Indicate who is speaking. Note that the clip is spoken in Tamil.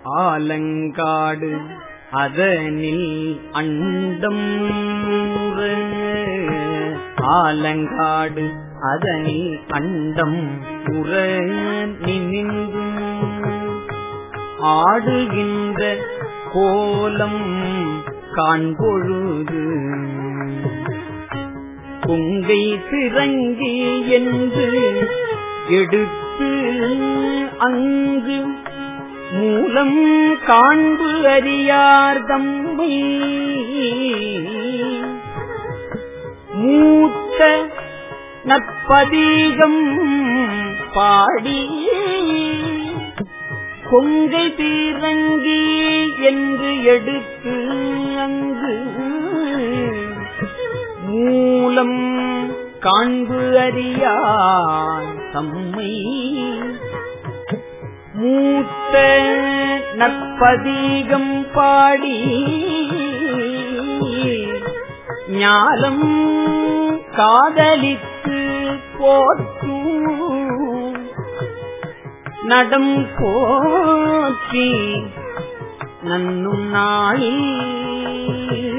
Speaker 1: ஆலங்காடு அதனில் அண்டம் ஆலங்காடு அதனில் அண்டம் உற நின்று ஆடுகின்ற கோலம் காண்பொழுது கொங்கை சிறங்கி என்று எடுத்து அங்கு மூலம் காண்பு அறியார் தம்மை மூத்த நற்பதீகம் பாடி கொங்கை தீரங்கி என்று எடுத்து அங்கு மூலம் காண்பு அறியான் தம்மை மூத்த நற்பதீகம் பாடி ஞாலம் காதலித்து போற்றும் நடம் போற்றி நன்னும் நாளில்